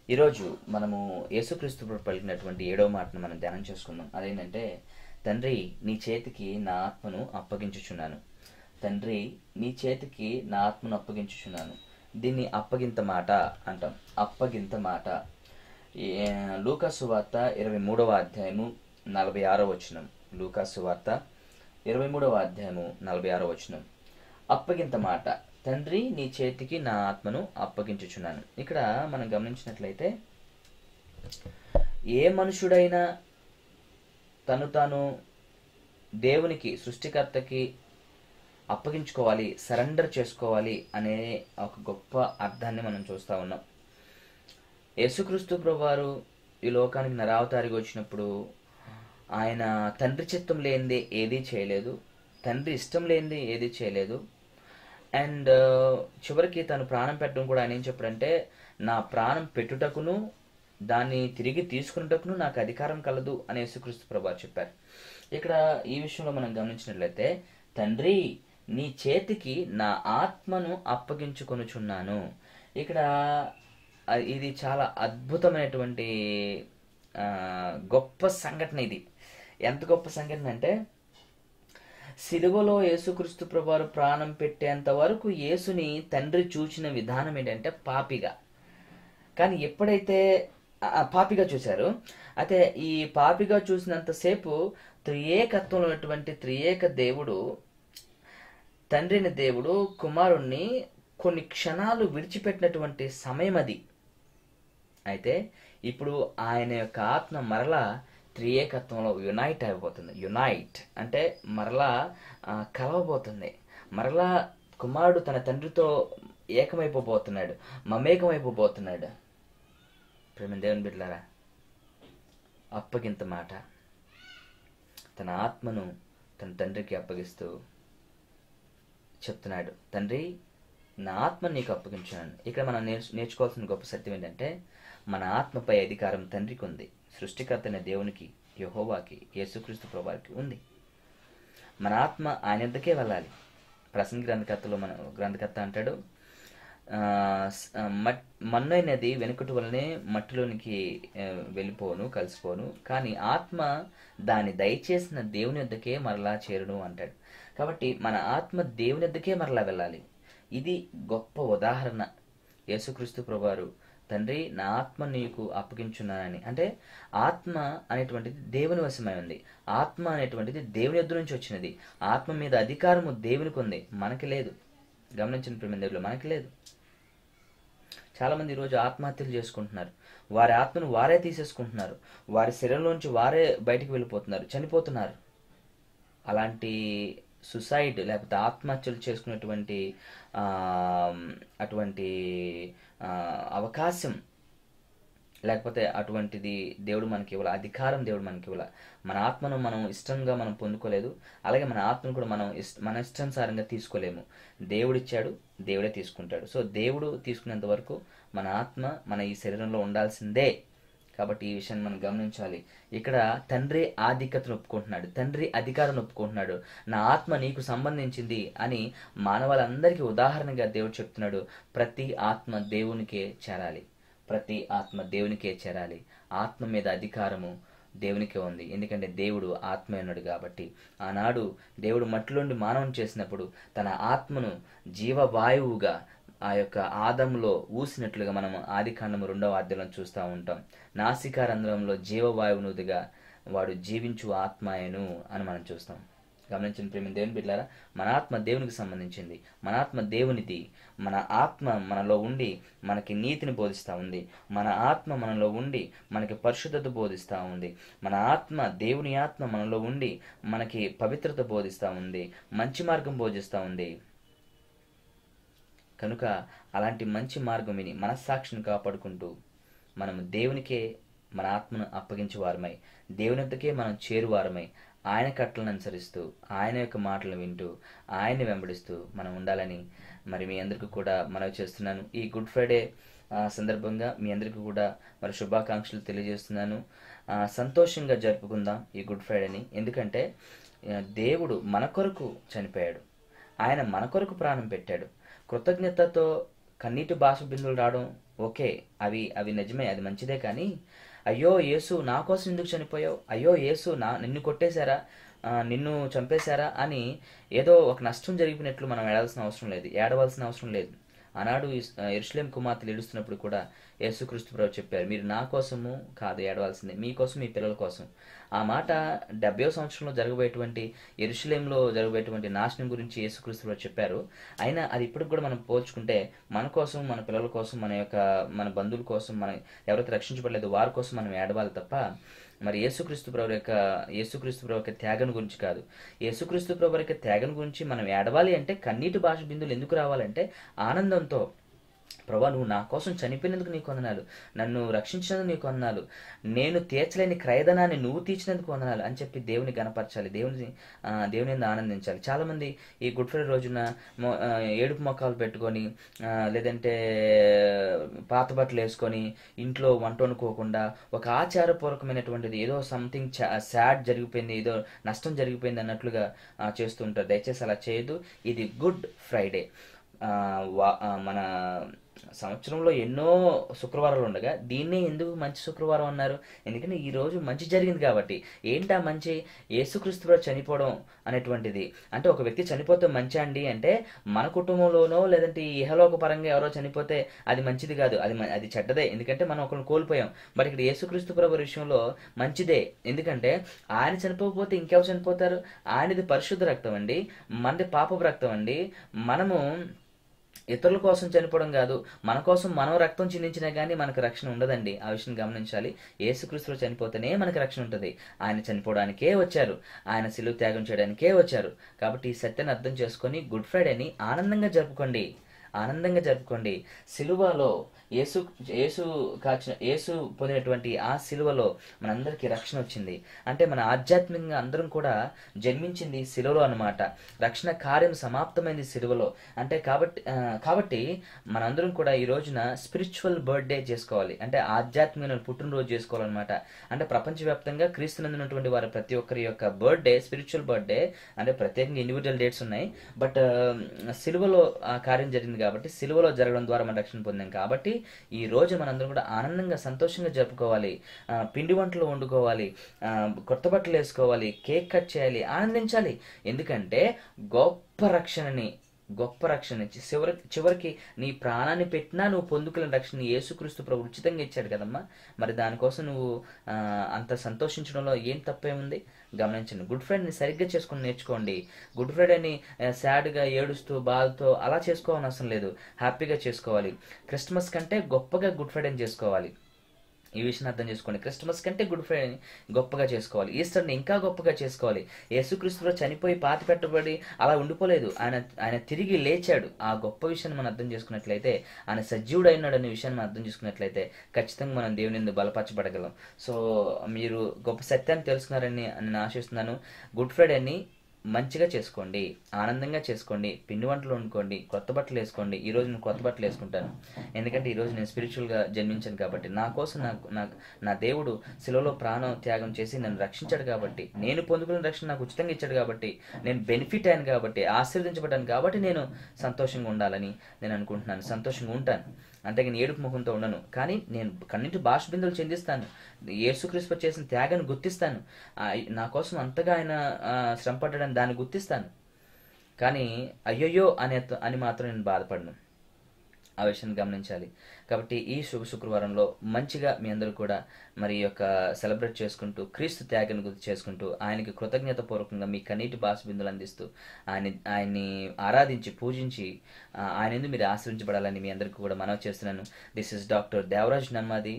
ఈరోజు మనము యేసుక్రీస్తు ప్రభు పలికినటువంటి ఏడవ మాటను మనం ధ్యానం చేసుకుందాం అదేంటంటే తండ్రి నీ చేతికి నా ఆత్మను అప్పగించుచున్నాను తండ్రి నీ చేతికి నా ఆత్మను అప్పగించుచున్నాను దీన్ని అప్పగింత మాట అంటాం అప్పగింత మాట ఏ- లూకాసు వార్త ఇరవై మూడవ అధ్యాయము నలభై ఆరో వచనం లూకాసు వార్త ఇరవై మూడవ అధ్యాయము నలభై ఆరో వచనం అప్పగింత మాట తండ్రి నీ చేతికి నా ఆత్మను అప్పగించుచున్నాను ఇక్కడ మనం గమనించినట్లయితే ఏ మనుషుడైనా తను తాను దేవునికి సృష్టికర్తకి అప్పగించుకోవాలి సరెండర్ చేసుకోవాలి అనే ఒక గొప్ప అర్థాన్ని మనం చూస్తా ఉన్నాం యేసుక్రీస్తు ప్రభువారు ఈ లోకానికి నరావతారికి వచ్చినప్పుడు ఆయన తండ్రి చిత్తం లేనిది ఏదీ చేయలేదు తండ్రి ఇష్టం లేనిది ఏదీ చేయలేదు అండ్ చివరికి తను ప్రాణం పెట్టడం కూడా ఆయన ఏం చెప్పాడంటే నా ప్రాణం పెట్టుటకును దాన్ని తిరిగి తీసుకున్నటకును నాకు అధికారం కలదు అని యేసుక్రీస్తు ప్రభు చెప్పారు ఇక్కడ ఈ విషయంలో మనం గమనించినట్లయితే తండ్రి నీ చేతికి నా ఆత్మను అప్పగించుకొనుచున్నాను ఇక్కడ ఆ, ఇది చాలా అద్భుతమైనటువంటి ఆ, గొప్ప సంఘటన ఇది ఎంత గొప్ప సంఘటన అంటే సిలువలో యేసుక్రీస్తు ప్రభువారు ప్రాణం పెట్టేంత వరకు యేసుని తండ్రి చూచిన విధానం ఏంటంటే పాపిగా కానీ ఎప్పుడైతే ఆ, ఆ, పాపిగా చూశారు అయితే ఈ పాపిగా చూసినంతసేపు త్రియేకత్వంలో ఉన్నటువంటి త్రియేక దేవుడు తండ్రిని దేవుడు కుమారుణ్ణి కొన్ని క్షణాలు విడిచిపెట్టినటువంటి సమయం అది అయితే ఇప్పుడు ఆయన యొక్క ఆత్మ మరలా త్రియేకత్వంలో యునైట్ అయిపోతుంది యునైట్ అంటే మరలా ఆ, కలవబోతుంది మరలా కుమారుడు తన తండ్రితో ఏకమైపోబోతున్నాడు మమేకమైపోబోతున్నాడు ప్రేమ దేవుని బిడ్డలారా అప్పగింత మాట తన ఆత్మను తన తండ్రికి అప్పగిస్తూ చెప్తున్నాడు తండ్రి నా ఆత్మ నీకు అప్పగించాను ఇక్కడ మనం నేర్చు నేర్చుకోవాల్సిన గొప్ప సత్యం ఏంటంటే మన ఆత్మపై అధికారం తండ్రికి ఉంది సృష్టికర్త అయిన దేవునికి యహోవాకి యేసుక్రీస్తు ప్రభువారికి ఉంది మన ఆత్మ ఆయన ఎద్దకే వెళ్ళాలి ప్రసంగి గ్రంథకర్తలో మన గ్రంథకర్త అంటాడు ఆ, స్- ఆ, మట్ మన్నైనది వెనుకటి వలనే మట్టిలోనికి ఆ, వెళ్ళిపోను కలిసిపోను కానీ ఆత్మ దాని దయచేసిన దేవుని వద్దకే మరలా చేరును అంటాడు కాబట్టి మన ఆత్మ దేవుని వద్దకే మరలా వెళ్ళాలి ఇది గొప్ప ఉదాహరణ యేసుక్రీస్తు ప్రభువారు తండ్రి నా ఆత్మ నీకు అప్పగించున్నానని అంటే ఆత్మ అనేటువంటిది దేవుని వశమై ఉంది ఆత్మ అనేటువంటిది దేవుని యొద్ద నుంచి వచ్చినది ఆత్మ మీద అధికారము దేవునికి ఉంది మనకి లేదు గమనించిన ప్రేమ దేవుడు మనకి లేదు చాలా మంది ఈరోజు ఆత్మహత్యలు చేసుకుంటున్నారు వారి ఆత్మను వారే తీసేసుకుంటున్నారు వారి శరీరంలోంచి వారే బయటికి వెళ్ళిపోతున్నారు చనిపోతున్నారు అలాంటి సుసైడ్ లేకపోతే ఆత్మహత్యలు చేసుకునేటువంటి ఆ, అటువంటి ఆ, అవకాశం లేకపోతే అటువంటిది దేవుడు మనకి ఇవ్వాలి అధికారం దేవుడు మనకి ఇవ్వాలి మన ఆత్మను మనం ఇష్టంగా మనం పొందుకోలేదు అలాగే మన ఆత్మను కూడా మనం ఇష్ట మన ఇష్టానుసారంగా తీసుకోలేము దేవుడు ఇచ్చాడు దేవుడే తీసుకుంటాడు సో దేవుడు తీసుకునేంత వరకు మన ఆత్మ మన ఈ శరీరంలో ఉండాల్సిందే కాబట్టి ఈ విషయాన్ని మనం గమనించాలి ఇక్కడ తండ్రి ఆధిక్యతను ఒప్పుకుంటున్నాడు తండ్రి అధికారం ఒప్పుకుంటున్నాడు నా ఆత్మ నీకు సంబంధించింది అని మానవాళందరికీ ఉదాహరణగా దేవుడు చెప్తున్నాడు ప్రతి ఆత్మ దేవునికే చేరాలి ప్రతి ఆత్మ దేవునికే చేరాలి ఆత్మ మీద అధికారము దేవునికే ఉంది ఎందుకంటే దేవుడు ఆత్మ ఉన్నాడు కాబట్టి ఆనాడు దేవుడు మట్టిలోండి మానవం చేసినప్పుడు తన ఆత్మను జీవవాయువుగా ఆ యొక్క ఆదంలో ఊసినట్లుగా మనం ఆది కాండము రెండవ అధ్యాయంలో చూస్తూ ఉంటాం నాసికారంధ్రంలో జీవవాయువునుదిగా వాడు జీవించు ఆత్మాయను అని మనం చూస్తాం గమనించిన ప్రేమ దేవుని బిడ్డారా మన ఆత్మ దేవునికి సంబంధించింది మన ఆత్మ దేవునిది మన ఆత్మ మనలో ఉండి మనకి నీతిని బోధిస్తూ ఉంది మన ఆత్మ మనలో ఉండి మనకి పరిశుద్ధత బోధిస్తూ ఉంది మన ఆత్మ దేవుని ఆత్మ మనలో ఉండి మనకి పవిత్రత బోధిస్తూ ఉంది మంచి మార్గం బోధిస్తూ ఉంది కనుక అలాంటి మంచి మార్గం విని మనస్సాక్షిని కాపాడుకుంటూ మనము దేవునికే మన ఆత్మను అప్పగించే వారమై దేవుని వద్దకే మనం చేరువారమై ఆయన కట్టలను అనుసరిస్తూ ఆయన యొక్క మాటలు వింటూ ఆయన్ని వెంబడిస్తూ మనం ఉండాలని మరి మీ అందరికీ కూడా మనవి చేస్తున్నాను ఈ గుడ్ ఫ్రైడే ఆ, సందర్భంగా మీ అందరికీ కూడా మరి శుభాకాంక్షలు తెలియజేస్తున్నాను ఆ, సంతోషంగా జరుపుకుందాం ఈ గుడ్ ఫ్రైడేని ఎందుకంటే ఆ, దేవుడు మన కొరకు చనిపోయాడు ఆయన మన కొరకు ప్రాణం పెట్టాడు కృతజ్ఞతతో కన్నీటి బాష్ప బిందువులు రావడం ఓకే అవి అవి నిజమే అది మంచిదే కానీ అయ్యో యేసు నా కోసం ఎందుకు చనిపోయావు అయ్యో యేసు నా నిన్ను కొట్టేశారా ఆ, నిన్ను చంపేశారా అని ఏదో ఒక నష్టం జరిగినట్లు మనం ఏడాల్సిన అవసరం లేదు ఏడవలసిన అవసరం లేదు ఆనాడు ఎరుషలేం కుమార్తెలు ఏడుస్తున్నప్పుడు కూడా యేసుక్రీస్తు ప్రభు చెప్పారు మీరు నా కోసము కాదు ఏడవలసింది మీకోసం మీ పిల్లల కోసం ఆ మాట డెబ్బై సంవత్సరంలో జరగబోయేటువంటి ఎరుషలేంలో జరగబోయేటువంటి నాశనం గురించి యేసుక్రీస్తు ప్రభు చెప్పారు అయినా అది ఇప్పటికి కూడా మనం పోల్చుకుంటే మన కోసం మన పిల్లల కోసం మన యొక్క మన బంధువుల కోసం మన ఎవరైతే రక్షించబడలేదో వారి కోసం మనం ఏడవాలి తప్ప మరి యేసుక్రీస్తు ప్రభు యొక్క యేసుక్రీస్తు ప్రభు యొక్క త్యాగం గురించి కాదు యేసుక్రీస్తు ప్రభు యొక్క త్యాగం గురించి మనం ఏడవాలి అంటే కన్నీటి భాష బిందువులు ఎందుకు రావాలంటే ఆనందంతో ప్రభా నువ్వు నా కోసం చనిపోయినందుకు నీకు వందనాలు నన్ను రక్షించినందుకు నీకు వందనాలు నేను తీర్చలేని క్రయధనాన్ని నువ్వు తీర్చినందుకు వందనాలు అని చెప్పి దేవుని గనపరచాలి దేవుని ఆ, దేవుని మీద ఆనందించాలి చాలా మంది ఈ గుడ్ ఫ్రైడే రోజున మొ- ఆ, ఏడుపు మొక్కలు పెట్టుకొని ఆ, లేదంటే పాత బట్టలు వేసుకొని ఇంట్లో వంట వండుకోకుండా ఒక ఆచారపూర్వకమైనటువంటిది ఏదో సంథింగ్ సాడ్ జరిగిపోయింది ఏదో నష్టం జరిగిపోయింది అన్నట్లుగా ఆ, చేస్తుంటారు దయచేసి అలా చేయదు ఇది గుడ్ ఫ్రైడే ఆ, వా- ఆ, మన సంవత్సరంలో ఎన్నో శుక్రవారాలు ఉండగా దీన్నే ఎందుకు మంచి శుక్రవారం అన్నారు ఎందుకంటే ఈ రోజు మంచి జరిగింది కాబట్టి ఏంటా మంచి యేసుక్రీస్తు ప్రభు చనిపోవడం అనేటువంటిది అంటే ఒక వ్యక్తి చనిపోతే మంచి అండి అంటే మన కుటుంబంలోనో లేదంటే ఈ ఇహలోక పరంగా ఎవరో చనిపోతే అది మంచిది కాదు అది మ- అది చెడ్డదే ఎందుకంటే మనం ఒకరిని కోల్పోయాం బట్ ఇక్కడ యేసుక్రీస్తు ప్రభు విషయంలో మంచిదే ఎందుకంటే ఆయన చనిపోకపోతే ఇంకెవరు చనిపోతారు ఆయనది పరిశుద్ధ రక్తం అండి మనది పాపపు రక్తం అండి మనము ఇతరుల కోసం చనిపోవడం కాదు మన కోసం మనం రక్తం చిందించినా కానీ మనకు రక్షణ ఉండదండి ఆ విషయం గమనించాలి యేసుక్రీస్తులో చనిపోతేనే మనకు రక్షణ ఉంటుంది ఆయన చనిపోవడానికే వచ్చారు ఆయన సిలువ త్యాగం చేయడానికే వచ్చారు కాబట్టి ఈ సత్యాన్ని అర్థం చేసుకొని గుడ్ ఫ్రైడేని ఆనందంగా జరుపుకోండి ఆనందంగా జరుపుకోండి సిలువలో యేసు యేసు కాచిన యేసు పొందినటువంటి ఆ సిలువలో మనందరికీ రక్షణ వచ్చింది అంటే మన ఆధ్యాత్మికంగా అందరం కూడా జన్మించింది సిలువలో అన్నమాట రక్షణ కార్యం సమాప్తమైంది సిలువలో అంటే కాబట్టి ఆ, కాబట్టి మనందరం కూడా ఈ రోజున స్పిరిచువల్ బర్త్డే చేసుకోవాలి అంటే ఆధ్యాత్మిక పుట్టినరోజు చేసుకోవాలన్నమాట అంటే ప్రపంచవ్యాప్తంగా క్రీస్తునందున్నటువంటి వారి ప్రతి ఒక్కరి యొక్క బర్త్డే స్పిరిచువల్ బర్త్డే అంటే ప్రత్యేకంగా ఇండివిజువల్ డేట్స్ ఉన్నాయి బట్ సిలువలో ఆ కార్యం జరిగింది కాబట్టి సిలువలో జరగడం ద్వారా మనం రక్షణ పొందాం కాబట్టి ఈ రోజు మనందరం కూడా ఆనందంగా సంతోషంగా జరుపుకోవాలి ఆ, పిండి వంటలు వండుకోవాలి ఆ, కొత్త బట్టలు వేసుకోవాలి కేక్ కట్ చేయాలి ఆనందించాలి ఎందుకంటే గొప్ప రక్షణని గొప్ప రక్షణ ఇచ్చి చివరి చివరికి నీ ప్రాణాన్ని పెట్టినా నువ్వు పొందుకున్న రక్షణ యేసుక్రీస్తు ప్రభు ఉచితంగా ఇచ్చాడు కదమ్మా మరి దానికోసం నువ్వు ఆ, అంత సంతోషించడంలో ఏం తప్పేముంది గమనించండి గుడ్ ఫ్రైడేని సరిగ్గా చేసుకుని నేర్చుకోండి గుడ్ ఫ్రైడేని ఆ, సాడ్గా ఏడుస్తూ బాధతో అలా చేసుకోవాలని అవసరం లేదు హ్యాపీగా చేసుకోవాలి క్రిస్మస్ కంటే గొప్పగా గుడ్ ఫ్రైడేని చేసుకోవాలి ఈ విషయాన్ని అర్థం చేసుకోండి క్రిస్మస్ కంటే గుడ్ ఫ్రైడే గొప్పగా చేసుకోవాలి ఈస్టర్ని ఇంకా గొప్పగా చేసుకోవాలి యేసుక్రీస్తులో చనిపోయి పాతి పెట్టబడి అలా ఉండిపోలేదు ఆయన ఆయన తిరిగి లేచాడు ఆ గొప్ప విషయాన్ని మనం అర్థం చేసుకున్నట్లయితే ఆయన సజీవుడు అయినాడు అనే విషయాన్ని మనం అర్థం చేసుకున్నట్లయితే ఖచ్చితంగా మనం దేవుని ఎందుకు బలపరచబడగలం సో మీరు గొప్ప సత్యాన్ని తెలుసుకున్నారని నేను ఆశిస్తున్నాను గుడ్ ఫ్రైడేని మంచిగా చేసుకోండి ఆనందంగా చేసుకోండి పిండి వంటలు వండుకోండి కొత్త బట్టలు వేసుకోండి ఈ రోజు నేను కొత్త బట్టలు వేసుకుంటాను ఎందుకంటే ఈ రోజు నేను స్పిరిచువల్గా జన్మించాను కాబట్టి నా కోసం నాకు నాకు నా దేవుడు శిలలో ప్రాణం త్యాగం చేసి నన్ను రక్షించాడు కాబట్టి నేను పొందుకున్న రక్షణ నాకు ఉచితంగా ఇచ్చాడు కాబట్టి నేను బెనిఫిట్ అయ్యాను కాబట్టి ఆశీర్వదించబడ్డాను కాబట్టి నేను సంతోషంగా ఉండాలని నేను అనుకుంటున్నాను సంతోషంగా ఉంటాను అంటే నేను ఏడుపు ముఖంతో ఉండను కానీ నేను కన్నింటి భాష బిందులు చెందిస్తాను యేసుక్రీస్తు చేసిన త్యాగాన్ని గుర్తిస్తాను ఆ, నా కోసం అంతగా ఆయన ఆ, శ్రమ పడ్డాడని దాన్ని గుర్తిస్తాను కానీ అయ్యయ్యో అనే అని మాత్రం నేను బాధపడను ఆ విషయాన్ని గమనించాలి కాబట్టి ఈ శుభ శుక్రవారంలో మంచిగా మీ అందరూ కూడా మరి ఈ యొక్క సెలబ్రేట్ చేసుకుంటూ క్రీస్తు త్యాగాన్ని గుర్తు చేసుకుంటూ ఆయనకి కృతజ్ఞత పూర్వకంగా మీ కన్నీటి బాస బిందులు అందిస్తూ ఆయన ఆయన్ని ఆరాధించి పూజించి ఆ, ఆయన ఎందుకు మీరు ఆశ్రయించబడాలని మీ అందరికీ కూడా మనవి చేస్తున్నాను దిస్ ఇస్ డాక్టర్ దేవరాజ్ నమ్మది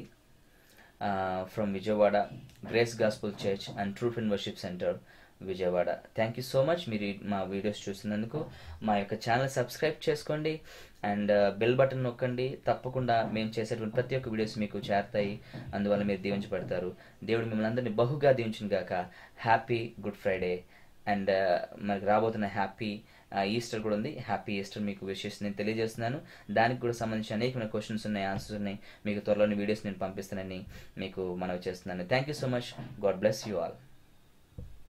from Vijayawada grace gospel church and truth and worship center Vijayawada thank you so much మీరు ఈ మా వీడియోస్ చూసినందుకు మా యొక్క ఛానల్ సబ్స్క్రైబ్ చేసుకోండి అండ్ బెల్ బటన్ నొక్కండి తప్పకుండా మేము చేసేటువంటి ప్రతి ఒక్క వీడియోస్ మీకు చేరతాయి అందువల్ల మీరు దీవించబడతారు దేవుడు మిమ్మల్ని అందరినీ బహుగా దీవించిన గాక హ్యాపీ గుడ్ ఫ్రైడే అండ్ మనకి రాబోతున్న హ్యాపీ ఈస్టర్ కూడా ఉంది హ్యాపీ ఈస్టర్ మీకు విషెస్ నేను తెలియజేస్తున్నాను దానికి కూడా సంబంధించి అనేకమైన క్వశ్చన్స్ ఉన్నాయి ఆన్సర్స్ ఉన్నాయి మీకు త్వరలోని వీడియోస్ నేను పంపిస్తానని మీకు మనవి చేస్తున్నాను thank you so much God bless you all